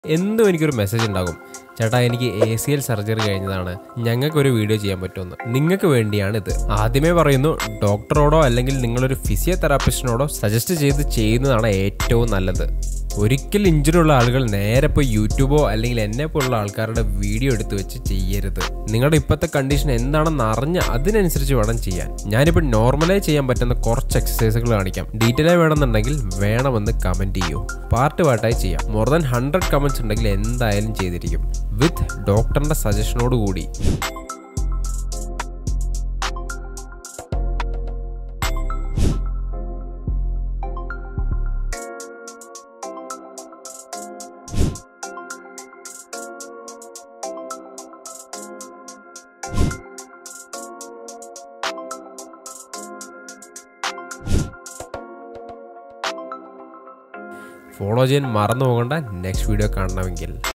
എന്തും എനിക്കൊരു മെസ്സേജ് ഉണ്ടാകും ചേട്ടാ എനിക്ക് എ സി എൽ സർജറി കഴിഞ്ഞതാണ് ഞങ്ങൾക്കൊരു വീഡിയോ ചെയ്യാൻ പറ്റുമെന്ന് നിങ്ങൾക്ക് വേണ്ടിയാണ് ഇത് ആദ്യമേ പറയുന്നു ഡോക്ടറോടോ അല്ലെങ്കിൽ നിങ്ങളൊരു ഫിസിയോതെറാപ്പിസ്റ്റിനോടോ സജസ്റ്റ് ചെയ്ത് ചെയ്യുന്നതാണ് ഏറ്റവും നല്ലത് ഒരിക്കൽ ഇഞ്ചുറി ഉള്ള ആളുകൾ നേരെ പോയി യൂട്യൂബോ അല്ലെങ്കിൽ എന്നെ പോലുള്ള ആൾക്കാരുടെ വീഡിയോ എടുത്തു വെച്ച് ചെയ്യരുത് നിങ്ങളുടെ ഇപ്പോഴത്തെ കണ്ടീഷൻ എന്താണെന്ന് അറിഞ്ഞ് അതിനനുസരിച്ച് വേണം ചെയ്യാൻ ഞാനിപ്പോൾ നോർമലായി ചെയ്യാൻ പറ്റുന്ന കുറച്ച് എക്സസൈസുകൾ കാണിക്കാം ഡീറ്റെയിൽ ആയി വേണമെന്നുണ്ടെങ്കിൽ വേണമെന്ന് കമൻറ്റ് ചെയ്യൂ പാർട്ട് പാർട്ടായി ചെയ്യാം മോർ ദാൻ ഹൺഡ്രഡ് കമൻറ്റ്സ് ഉണ്ടെങ്കിൽ എന്തായാലും ചെയ്തിരിക്കും വിത്ത് ഡോക്ടറിൻ്റെ സജഷനോട് കൂടി ഫോളോ ചെയ്യാൻ മറന്നു പോകണ്ട നെക്സ്റ്റ് വീഡിയോ കാണണമെങ്കിൽ